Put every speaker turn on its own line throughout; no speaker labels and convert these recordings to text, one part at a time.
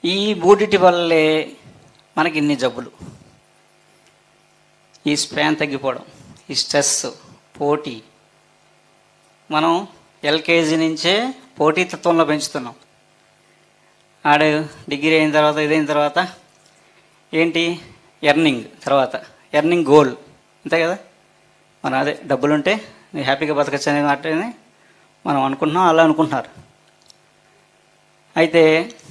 ఈ మూడిటి వల్లే మనకి ఇన్ని జబ్బులు ఈ స్పాన్ తగ్గిపోవడం ఈ స్ట్రెస్ పోటీ మనం ఎల్కేజీ నుంచే పోటీతత్వంలో పెంచుతున్నాం ఆడు డిగ్రీ అయిన తర్వాత ఇదైన తర్వాత ఏంటి ఎర్నింగ్ తర్వాత ఎర్నింగ్ గోల్ అంతే కదా మనం అదే డబ్బులుంటే నువ్వు హ్యాపీగా బతకచ్చు అనే మాటని మనం అనుకుంటున్నాం అలా అనుకుంటున్నారు అయితే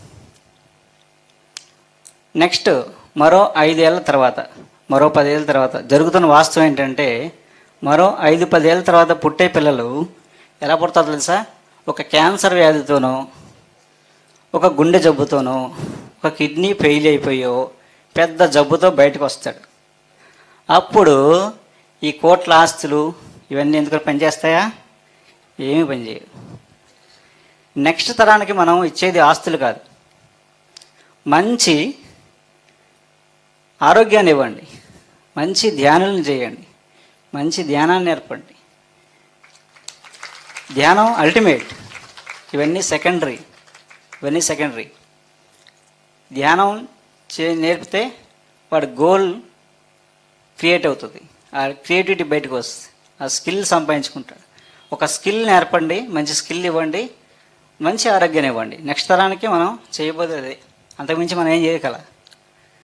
నెక్స్ట్ మరో ఐదేళ్ల తర్వాత మరో పదేళ్ళ తర్వాత జరుగుతున్న వాస్తవం ఏంటంటే మరో ఐదు పదేళ్ళ తర్వాత పుట్టే పిల్లలు ఎలా పుడతారో తెలుసా ఒక క్యాన్సర్ వ్యాధితోనో ఒక గుండె జబ్బుతోనో ఒక కిడ్నీ ఫెయిల్ అయిపోయో పెద్ద జబ్బుతో బయటకు వస్తాడు అప్పుడు ఈ కోట్ల ఆస్తులు ఇవన్నీ ఎందుకు పనిచేస్తాయా ఏమీ పనిచేయవు నెక్స్ట్ తరానికి మనం ఇచ్చేది ఆస్తులు కాదు మంచి ఆరోగ్యాన్ని ఇవ్వండి మంచి ధ్యానాలను చేయండి మంచి ధ్యానాన్ని నేర్పండి ధ్యానం అల్టిమేట్ ఇవన్నీ సెకండరీ ఇవన్నీ సెకండరీ ధ్యానం చే నేర్పితే వాడి గోల్ క్రియేట్ అవుతుంది ఆ క్రియేటివిటీ బయటకు వస్తుంది ఆ స్కిల్ సంపాదించుకుంటాడు ఒక స్కిల్ నేర్పండి మంచి స్కిల్ ఇవ్వండి మంచి ఆరోగ్యాన్ని ఇవ్వండి నెక్స్ట్ తరానికి మనం చేయబోయేది అదే అంతకుమించి మనం ఏం చేయగల